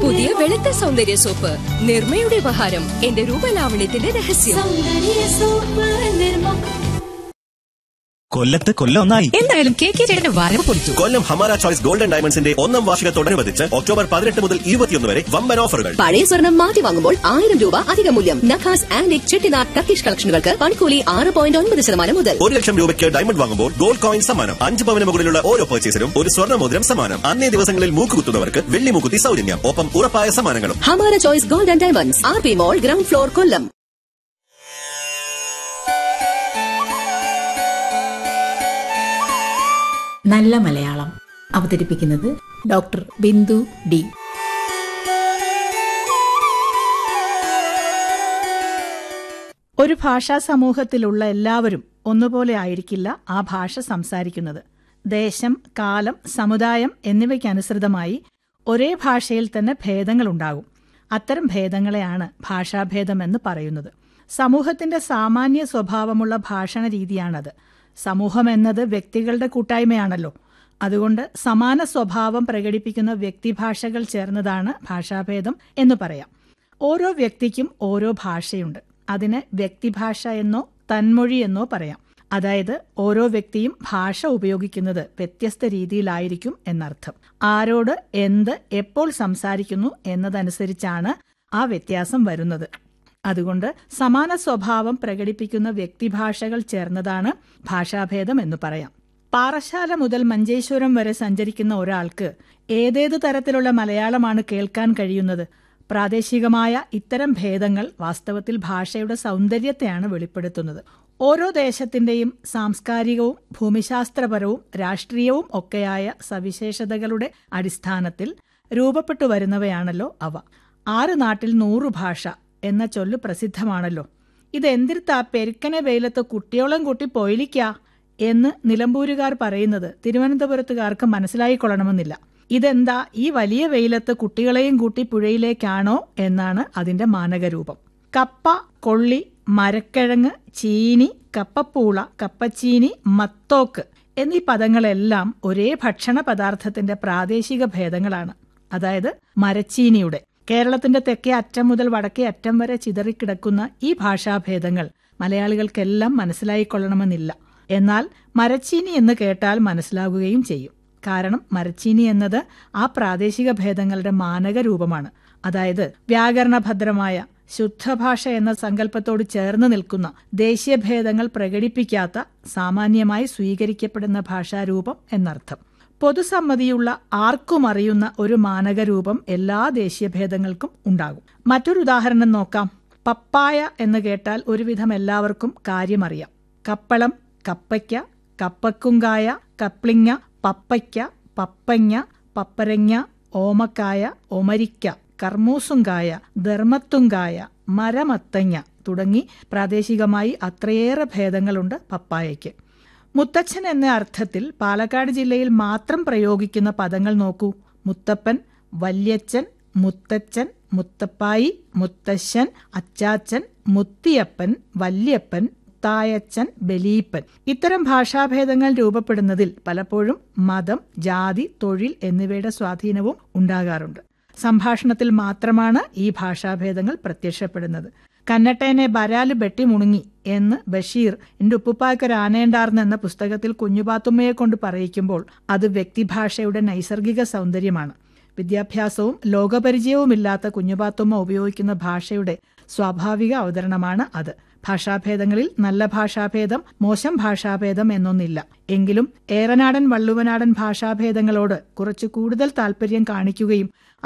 പുതിയ വെളുത്ത സൗന്ദര്യ സോപ്പ് നിർമ്മയുടെ ഉപഹാരം എന്റെ രൂപലാവണ്യത്തിന്റെ രഹസ്യം കൊല്ലത്ത് കൊല്ലം ഒന്നായി എന്തായാലും കെ കെ ചേട്ടന്റെ വരവ് പൊളിച്ചു കൊല്ലം ഹമാര ചോയ്സ് ഗോൾഡൻ ഡയമണ്ട്സിന്റെ ഒന്നാം വാർഷികത്തോടനുബന്ധിച്ച് ഒക്ടോബർ പതിനെട്ട് മുതൽ ഇരുപത്തിയൊന്ന് വരെ വമ്പൻ ഓഫറുകൾ പഴയ സ്വർണം മാറ്റി വാങ്ങുമ്പോൾ ആയിരം രൂപ അധിക മൂല്യം നഖാസ് ആൻഡ് ചെട്ടിനാർ ടർക്കിഷ് കളക്ഷനുകൾക്ക് പണിക്കൂലി ആറ് പോയിന്റ് ഒൻപത് ശതമാനം മുതൽ ഒരു ലക്ഷം രൂപയ്ക്ക് ഡയമണ്ട് വാങ്ങുമ്പോൾ ഗോൾഡ് കോയിൻ സമ്മാനം അഞ്ച് പവന് മുകളിലുള്ള ഓരോ പർച്ചേസിനും ഒരു സ്വർണ്ണ മോതിരം സമ്മാനം അന്നേ ദിവസങ്ങളിൽ മൂക്കുകുത്തുന്നവർക്ക് വെള്ളി മൂക്കുത്തി സൗജന്യം ഒപ്പം ഉറപ്പായ സമ്മാനങ്ങളും Hamara choice gold and diamonds R P mall ground floor Kollam നല്ല മലയാളം അവതരിപ്പിക്കുന്നത് ഡോക്ടർ ബിന്ദു ഡി ഒരു ഭാഷാ സമൂഹത്തിലുള്ള എല്ലാവരും ഒന്നുപോലെ ആയിരിക്കില്ല ആ ഭാഷ സംസാരിക്കുന്നത് ദേശം കാലം സമുദായം എന്നിവയ്ക്കനുസൃതമായി ഒരേ ഭാഷയിൽ തന്നെ ഭേദങ്ങളുണ്ടാകും അത്തരം ഭേദങ്ങളെയാണ് ഭാഷാഭേദമെന്ന് പറയുന്നത് സമൂഹത്തിന്റെ സാമാന്യ സ്വഭാവമുള്ള ഭാഷണ രീതിയാണത് സമൂഹം എന്നത് വ്യക്തികളുടെ കൂട്ടായ്മയാണല്ലോ അതുകൊണ്ട് സമാന സ്വഭാവം പ്രകടിപ്പിക്കുന്ന വ്യക്തിഭാഷകൾ ചേർന്നതാണ് ഭാഷാഭേദം എന്ന് പറയാം ഓരോ വ്യക്തിക്കും ഓരോ ഭാഷയുണ്ട് അതിന് വ്യക്തിഭാഷ എന്നോ തന്മൊഴി എന്നോ പറയാം അതായത് ഓരോ വ്യക്തിയും ഭാഷ ഉപയോഗിക്കുന്നത് വ്യത്യസ്ത രീതിയിലായിരിക്കും എന്നർത്ഥം ആരോട് എന്ത് എപ്പോൾ സംസാരിക്കുന്നു എന്നതനുസരിച്ചാണ് ആ വ്യത്യാസം വരുന്നത് അതുകൊണ്ട് സമാന സ്വഭാവം പ്രകടിപ്പിക്കുന്ന വ്യക്തിഭാഷകൾ ചേർന്നതാണ് ഭാഷാഭേദം എന്ന് പറയാം പാറശാല മുതൽ മഞ്ചേശ്വരം വരെ സഞ്ചരിക്കുന്ന ഒരാൾക്ക് ഏതേത് തരത്തിലുള്ള മലയാളമാണ് കേൾക്കാൻ കഴിയുന്നത് പ്രാദേശികമായ ഇത്തരം ഭേദങ്ങൾ വാസ്തവത്തിൽ ഭാഷയുടെ സൗന്ദര്യത്തെയാണ് വെളിപ്പെടുത്തുന്നത് ഓരോ ദേശത്തിന്റെയും സാംസ്കാരികവും ഭൂമിശാസ്ത്രപരവും രാഷ്ട്രീയവും ഒക്കെയായ സവിശേഷതകളുടെ അടിസ്ഥാനത്തിൽ രൂപപ്പെട്ടു വരുന്നവയാണല്ലോ അവ ആറ് നാട്ടിൽ നൂറു ഭാഷ എന്ന ചൊല്ല് പ്രസിദ്ധമാണല്ലോ ഇതെന്തിരുത്താ പെരുക്കനെ വെയിലത്ത് കുട്ടിയോളം കൂട്ടി പൊയിലിക്കാ എന്ന് നിലമ്പൂരുകാർ പറയുന്നത് തിരുവനന്തപുരത്തുകാർക്ക് മനസ്സിലായിക്കൊള്ളണമെന്നില്ല ഇതെന്താ ഈ വലിയ വെയിലത്ത് കുട്ടികളെയും കൂട്ടി പുഴയിലേക്കാണോ എന്നാണ് അതിന്റെ മാനകരൂപം കപ്പ കൊള്ളി മരക്കിഴങ്ങ് ചീനി കപ്പപ്പൂള കപ്പച്ചീനി മത്തോക്ക് എന്നീ പദങ്ങളെല്ലാം ഒരേ ഭക്ഷണ പദാർത്ഥത്തിന്റെ പ്രാദേശിക ഭേദങ്ങളാണ് അതായത് മരച്ചീനിയുടെ കേരളത്തിന്റെ തെക്കേ അറ്റം മുതൽ വടക്കേ അറ്റം വരെ ചിതറിക്കിടക്കുന്ന ഈ ഭാഷാഭേദങ്ങൾ മലയാളികൾക്കെല്ലാം മനസ്സിലായിക്കൊള്ളണമെന്നില്ല എന്നാൽ മരച്ചീനി എന്ന് കേട്ടാൽ മനസ്സിലാകുകയും ചെയ്യും കാരണം മരച്ചീനി എന്നത് ആ പ്രാദേശിക ഭേദങ്ങളുടെ മാനക രൂപമാണ് അതായത് വ്യാകരണഭദ്രമായ ശുദ്ധഭാഷ എന്ന സങ്കല്പത്തോട് ചേർന്ന് നിൽക്കുന്ന ദേശീയഭേദങ്ങൾ പ്രകടിപ്പിക്കാത്ത സാമാന്യമായി സ്വീകരിക്കപ്പെടുന്ന ഭാഷാരൂപം എന്നർത്ഥം പൊതുസമ്മതിയുള്ള ആർക്കും അറിയുന്ന ഒരു മാനകരൂപം എല്ലാ ദേശീയഭേദങ്ങൾക്കും ഉണ്ടാകും മറ്റൊരു ഉദാഹരണം നോക്കാം പപ്പായ എന്ന് കേട്ടാൽ ഒരുവിധം എല്ലാവർക്കും കാര്യമറിയാം കപ്പളം കപ്പയ്ക്ക കപ്പക്കുങ്കായ കപ്ലിങ്ങ പപ്പയ്ക്ക പപ്പങ്ങ പപ്പരങ്ങ ഓമക്കായ ഒമരിക്ക കർമ്മൂസുങ്കായ ധർമ്മത്തുങ്കായ മരമത്തങ്ങ തുടങ്ങി പ്രാദേശികമായി അത്രയേറെ ഭേദങ്ങളുണ്ട് പപ്പായയ്ക്ക് മുത്തച്ഛൻ എന്ന അർത്ഥത്തിൽ പാലക്കാട് ജില്ലയിൽ മാത്രം പ്രയോഗിക്കുന്ന പദങ്ങൾ നോക്കൂ മുത്തപ്പൻ വല്യച്ഛൻ മുത്തച്ഛൻ മുത്തപ്പായി മുത്തശ്ശൻ അച്ചാച്ചൻ മുത്തിയപ്പൻ വല്യപ്പൻ മുത്തായച്ചൻ ബലീപ്പൻ ഇത്തരം ഭാഷാഭേദങ്ങൾ രൂപപ്പെടുന്നതിൽ പലപ്പോഴും മതം ജാതി തൊഴിൽ എന്നിവയുടെ സ്വാധീനവും ഉണ്ടാകാറുണ്ട് സംഭാഷണത്തിൽ മാത്രമാണ് ഈ ഭാഷാഭേദങ്ങൾ പ്രത്യക്ഷപ്പെടുന്നത് കന്നട്ടേനെ ബരാല് ബെട്ടി മുണുങ്ങി എന്ന് ബഷീർ എന്റെ ഉപ്പുപ്പായ്ക്കൊരു ആനേണ്ടാർന്ന് എന്ന പുസ്തകത്തിൽ കുഞ്ഞുപാത്തുമ്മയെ കൊണ്ട് പറയിക്കുമ്പോൾ അത് വ്യക്തിഭാഷയുടെ നൈസർഗിക സൗന്ദര്യമാണ് വിദ്യാഭ്യാസവും ലോകപരിചയവുമില്ലാത്ത കുഞ്ഞുപാത്തുമ്മ ഉപയോഗിക്കുന്ന ഭാഷയുടെ സ്വാഭാവിക അവതരണമാണ് അത് ഭാഷാഭേദങ്ങളിൽ നല്ല ഭാഷാഭേദം മോശം ഭാഷാഭേദം എന്നൊന്നില്ല എങ്കിലും ഏറനാടൻ വള്ളുവനാടൻ ഭാഷാഭേദങ്ങളോട് കുറച്ചു കൂടുതൽ താല്പര്യം കാണിക്കുകയും